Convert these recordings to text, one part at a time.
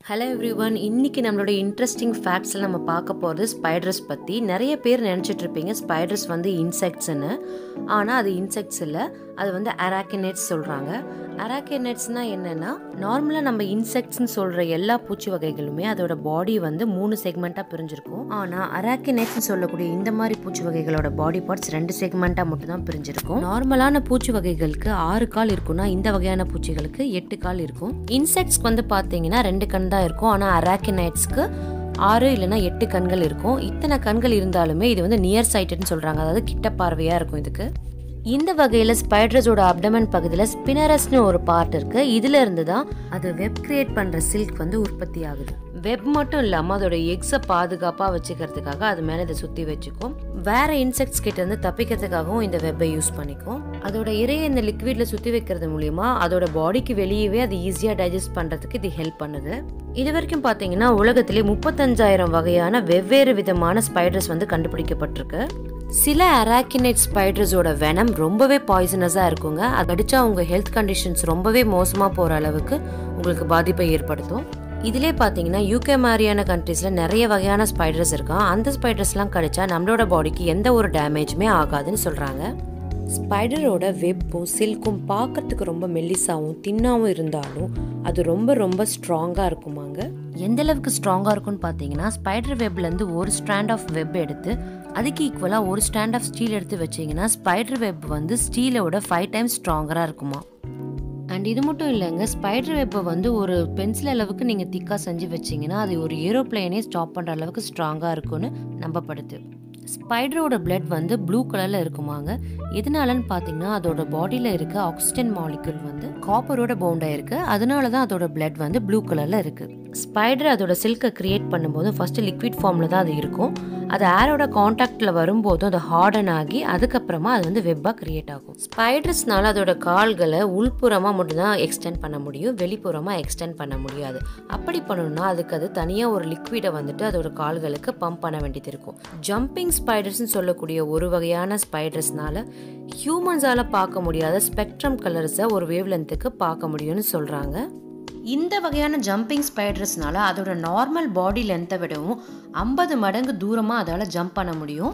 hello every one இன்னைக்கு நம்மளோட interesting ஃபேக்ட்ஸில் நம்ம பார்க்க போகிறது ஸ்பைடர்ஸ் பற்றி நிறைய பேர் நினச்சிட்டு இருப்பீங்க ஸ்பைடர்ஸ் வந்து இன்செக்ட்ஸ்னு ஆனால் அது இன்செக்ட்ஸ் இல்லை அது வந்து அராக்கினேட்ஸ் சொல்கிறாங்க அராக்கினேட்ஸ்னால் என்னென்னா நார்மலாக நம்ம இன்செக்ட்ஸ்னு சொல்கிற எல்லா பூச்சி வகைகளுமே அதோட பாடி வந்து மூணு செக்மெண்ட்டாக பிரிஞ்சிருக்கும் ஆனால் அராக்கினேட்ஸ்னு சொல்லக்கூடிய இந்த மாதிரி பூச்சி வகைகளோட பாடி பார்ட்ஸ் ரெண்டு செக்மெண்ட்டாக மட்டும் தான் பிரிஞ்சிருக்கும் நார்மலான பூச்சி வகைகளுக்கு ஆறு கால் இருக்கும்னா இந்த வகையான பூச்சிகளுக்கு எட்டு கால் இருக்கும் இன்செக்ட்ஸ்க்கு வந்து பார்த்தீங்கன்னா ரெண்டு கண் தான் இருக்கும் ஆனால் அராக்கினைட்ஸ்க்கு ஆறு இல்லைன்னா எட்டு கண்கள் இருக்கும் இத்தனை கண்கள் இருந்தாலுமே இது வந்து நியர் சைட்டட்னு சொல்கிறாங்க அதாவது கிட்ட பார்வையாக இருக்கும் இதுக்கு இந்த வகையில் ஸ்பைடர்ஸோட அப்டமன் பகுதியில் ஸ்பினரஸ்னு ஒரு பார்ட் இருக்கு இதுல இருந்து தான் அது வெப் கிரியேட் பண்ற சில்க் வந்து உற்பத்தி ஆகுது வெப் மட்டும் இல்லாமல் அதோட எக்ஸை பாதுகாப்பாக வச்சுக்கிறதுக்காக அது மேலே இதை சுற்றி வச்சுக்கும் வேற இன்செக்ட்ஸ் கிட்ட இருந்து தப்பிக்கிறதுக்காகவும் இந்த வெப்பை யூஸ் பண்ணிக்கும் அதோட இறையை இந்த லிக்விட்ல சுற்றி வைக்கிறது மூலியமா அதோட பாடிக்கு வெளியவே அது ஈஸியாக டைஜஸ்ட் பண்ணுறதுக்கு இது ஹெல்ப் பண்ணுது இது வரைக்கும் பார்த்தீங்கன்னா உலகத்திலே முப்பத்தஞ்சாயிரம் வகையான வெவ்வேறு விதமான ஸ்பைடர்ஸ் வந்து கண்டுபிடிக்கப்பட்டிருக்கு சில அராக்கினைட் ஸ்பைடர்ஸோட வெனம் ரொம்பவே பாய்சனஸாக இருக்குங்க அது அடிச்சா உங்க ஹெல்த் கண்டிஷன்ஸ் ரொம்பவே மோசமாக போகிற அளவுக்கு உங்களுக்கு பாதிப்பை ஏற்படுத்தும் இதிலே பார்த்தீங்கன்னா யூகே மாதிரியான கண்ட்ரீஸில் நிறைய வகையான ஸ்பைடர்ஸ் இருக்கான் அந்த ஸ்பைடர்ஸ்லாம் கடிச்சா நம்மளோட பாடிக்கு எந்த ஒரு டேமேஜுமே ஆகாதுன்னு சொல்கிறாங்க ஸ்பைடரோட வெப்பும் சில்க்கும் பார்க்கறதுக்கு ரொம்ப மெல்லிசாவும் தின்னாவும் இருந்தாலும் அது ரொம்ப ரொம்ப ஸ்ட்ராங்காக இருக்குமாங்க எந்த அளவுக்கு ஸ்ட்ராங்காக இருக்கும்னு பார்த்தீங்கன்னா ஸ்பைடர் வெப்லேருந்து ஒரு ஸ்ட்ராண்ட் ஆஃப் வெப் எடுத்து அதுக்கு ஈக்குவலாக ஒரு ஸ்டாண்ட் ஆஃப் ஸ்டீல் எடுத்து வச்சிங்கன்னா ஸ்பைடர் வெப் வந்து ஸ்டீலோட ஃபைவ் டைம்ஸ் ஸ்ட்ராங்கராக இருக்குமா அண்ட் இது மட்டும் இல்லைங்க ஸ்பைடர் வெப்பை வந்து ஒரு பென்சில் அளவுக்கு நீங்கள் திக்காக செஞ்சு வச்சிங்கன்னா அது ஒரு ஏரோப்ளைனே ஸ்டாப் பண்ணுற அளவுக்கு ஸ்ட்ராங்காக இருக்கும்னு நம்பப்படுது ஸ்பைடரோட பிளட் வந்து ப்ளூ கலரில் இருக்குமாங்க எதனாலன்னு பார்த்தீங்கன்னா அதோட பாடியில் இருக்க ஆக்சிஜன் மாலிகுல் வந்து காப்பரோட பவுண்டாக இருக்கு அதனால தான் அதோட பிளட் வந்து ப்ளூ கலரில் இருக்கு ஸ்பைடர் அதோட சில்கை கிரியேட் பண்ணும்போது ஃபர்ஸ்ட் லிக்விட் ஃபார்மில் தான் அது இருக்கும் அது ஏரோட காண்டாக்டில் வரும்போதும் அது ஹார்டன் ஆகி அதுக்கப்புறமா அது வந்து வெப்பாக கிரியேட் ஆகும் ஸ்பைடர்ஸ்னால அதோட கால்களை உள்புறமாக மட்டும்தான் எக்ஸ்டெண்ட் பண்ண முடியும் வெளிப்புறமாக எக்ஸ்டெண்ட் பண்ண முடியாது அப்படி பண்ணணும்னா அதுக்கு அது தனியாக ஒரு லிக்விடை வந்துட்டு அதோட கால்களுக்கு பம்ப் பண்ண வேண்டியது இருக்கும் ஜம்பிங் ஸ்பைடர்ஸ்னு சொல்லக்கூடிய ஒரு வகையான ஸ்பைடர்ஸ்னால ஹியூமன்ஸால் பார்க்க முடியாத ஸ்பெக்ட்ரம் கலர்ஸை ஒரு வேவ் லென்த்துக்கு பார்க்க முடியும்னு சொல்கிறாங்க இந்த வகையான ஜம்பிங் ஸ்பைடர்ஸ்னால அதோட நார்மல் பாடி லென்த்தை விடவும் ஐம்பது மடங்கு தூரமாக அதால் ஜம்ப் பண்ண முடியும்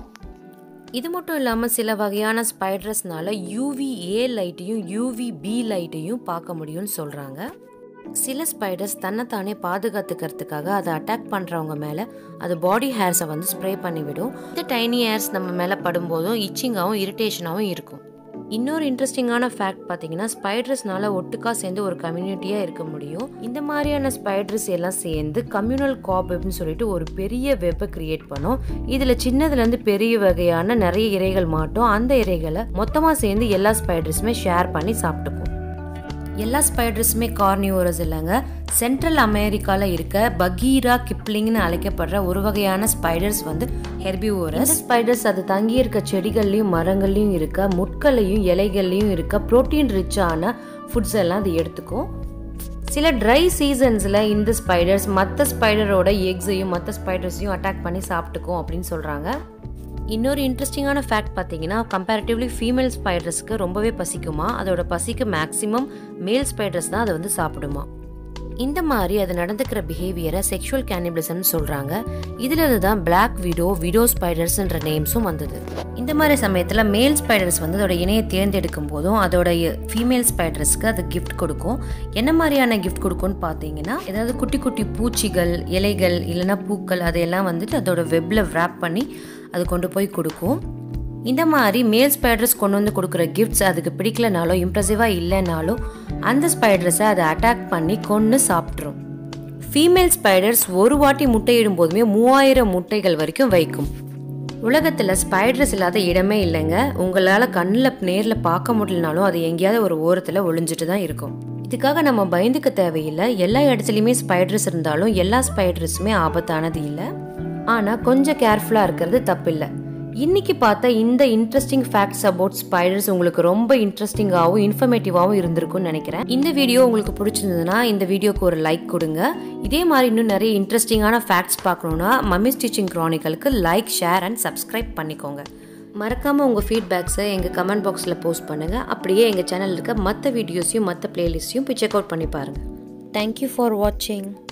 இது மட்டும் இல்லாமல் சில வகையான ஸ்பைடர்ஸ்னால யூவி ஏ லைட்டையும் யூவி பி லைட்டையும் பார்க்க முடியும்னு சொல்கிறாங்க சில ஸ்பைடர்ஸ் தன்னைத்தானே பாதுகாத்துக்கிறதுக்காக அதை அட்டாக் பண்ணுறவங்க மேலே அது பாடி ஹேர்ஸை வந்து ஸ்ப்ரே பண்ணிவிடும் இந்த டைனி ஹேர்ஸ் நம்ம மேலே படும்போதும் இச்சிங்காகவும் இரிட்டேஷனாகவும் இருக்கும் இன்னொரு இன்ட்ரெஸ்டிங்கான ஃபேக்ட் பார்த்தீங்கன்னா ஸ்பைடர்ஸ்னால ஒட்டுக்கா சேர்ந்து ஒரு கம்யூனிட்டியாக இருக்க முடியும் இந்த மாதிரியான ஸ்பைடர்ஸ் எல்லாம் சேர்ந்து கம்யூனல் காப் வெப்னு சொல்லிட்டு ஒரு பெரிய வெப்பை கிரியேட் பண்ணும் இதில் சின்னதுலேருந்து பெரிய வகையான நிறைய இறைகள் மாட்டும் அந்த இறைகளை மொத்தமாக சேர்ந்து எல்லா ஸ்பைடர்ஸுமே ஷேர் பண்ணி சாப்பிட்டுக்கும் எல்லா ஸ்பைடர்ஸுமே கார்னிவோரஸ் இல்லைங்க சென்ட்ரல் அமெரிக்காவில் இருக்க பகீரா கிப்ளிங்னு அழைக்கப்படுற ஒரு வகையான ஸ்பைடர்ஸ் வந்து ஹெர்பிவோரஸ் ஸ்பைடர்ஸ் அது தங்கி இருக்க செடிகள்லையும் மரங்கள்லையும் இருக்க முட்கள்லையும் இலைகள்லையும் இருக்க ப்ரோட்டீன் ரிச்சான ஃபுட்ஸ் எல்லாம் அது எடுத்துக்கும் சில ட்ரை சீசன்ஸில் இந்த ஸ்பைடர்ஸ் மற்ற ஸ்பைடரோட எக்ஸையும் மற்ற ஸ்பைடர்ஸையும் அட்டாக் பண்ணி சாப்பிட்டுக்கும் அப்படின்னு சொல்கிறாங்க இன்னொரு இன்ட்ரெஸ்டிங்கான ஃபேக்ட் பார்த்தீங்கன்னா கம்பேரிட்டிவ்லி ஃபீமேல் ஸ்பைடர்ஸ்க்கு ரொம்பவே பசிக்குமா அதோட பசிக்கு மேக்ஸிமம் மேல் ஸ்பைடர்ஸ் தான் அதை வந்து சாப்பிடுமா இந்த மாதிரி அது நடந்துக்கிற பிஹேவியரை செக்ஷுவல் கேனிபிளிசம்னு சொல்கிறாங்க இதிலிருந்து தான் பிளாக் விடோ விடோ ஸ்பைடர்ஸ்ன்ற நேம்ஸும் வந்தது இந்த மாதிரி சமயத்தில் மேல் ஸ்பைடர்ஸ் வந்து அதோட இணையை தேர்ந்தெடுக்கும் போதும் அதோட ஃபீமேல் ஸ்பைடர்ஸ்க்கு அது கிஃப்ட் கொடுக்கும் என்ன மாதிரியான கிஃப்ட் கொடுக்கும்னு பார்த்தீங்கன்னா ஏதாவது குட்டி குட்டி பூச்சிகள் இலைகள் இல்லைன்னா பூக்கள் அதையெல்லாம் வந்துட்டு அதோட வெப்பில் wrap பண்ணி அது கொண்டு போய் கொடுக்கும் இந்த மாதிரி மேல் ஸ்பைடர்ஸ் கொண்டு வந்து கொடுக்குற கிஃப்ட்ஸ் அதுக்கு பிடிக்கலனாலும் இம்ப்ரெசிவாக இல்லைனாலும் அந்த ஸ்பைடர்ஸை அதை அட்டாக் பண்ணி கொன்று சாப்பிட்ரும் ஃபீமேல் ஸ்பைடர்ஸ் ஒரு வாட்டி முட்டையிடும் போதுமே மூவாயிரம் முட்டைகள் வரைக்கும் வைக்கும் உலகத்தில் ஸ்பைடர்ஸ் இல்லாத இடமே இல்லைங்க உங்களால் கண்ணில் நேரில் பார்க்க முடியலனாலும் அது எங்கேயாவது ஒரு ஓரத்தில் ஒளிஞ்சிட்டு தான் இருக்கும் இதுக்காக நம்ம பயந்துக்க தேவையில்லை எல்லா இடத்துலையுமே ஸ்பைடர்ஸ் இருந்தாலும் எல்லா ஸ்பைடர்ஸுமே ஆபத்தானது இல்லை ஆனால் கொஞ்சம் கேர்ஃபுல்லாக இருக்கிறது தப்பில்லை இன்னைக்கு பார்த்த இந்த இன்ட்ரெஸ்டிங் ஃபேக்ட்ஸ் அபவுட் ஸ்பைடர்ஸ் உங்களுக்கு ரொம்ப இன்ட்ரெஸ்டிங்காகவும் இன்ஃபர்மேட்டிவாகவும் இருந்திருக்கும்னு நினைக்கிறேன் இந்த வீடியோ உங்களுக்கு பிடிச்சிருந்ததுன்னா இந்த வீடியோக்கு ஒரு லைக் கொடுங்க இதே மாதிரி இன்னும் நிறைய இன்ட்ரெஸ்டிங்கான ஃபேக்ட்ஸ் பார்க்கணுன்னா மம்மி ஸ்டிச்சிங் க்ரானிக்கலுக்கு லைக் ஷேர் அண்ட் சப்ஸ்கிரைப் பண்ணிக்கோங்க மறக்காமல் உங்கள் ஃபீட்பேக்ஸை எங்கள் கமெண்ட் பாக்ஸில் போஸ்ட் பண்ணுங்கள் அப்படியே எங்கள் சேனலில் இருக்க மற்ற வீடியோஸையும் மற்ற பிளேலிஸ்ட்டையும் போய் செக் அவுட் பண்ணி பாருங்கள் தேங்க்யூ ஃபார் வாட்சிங்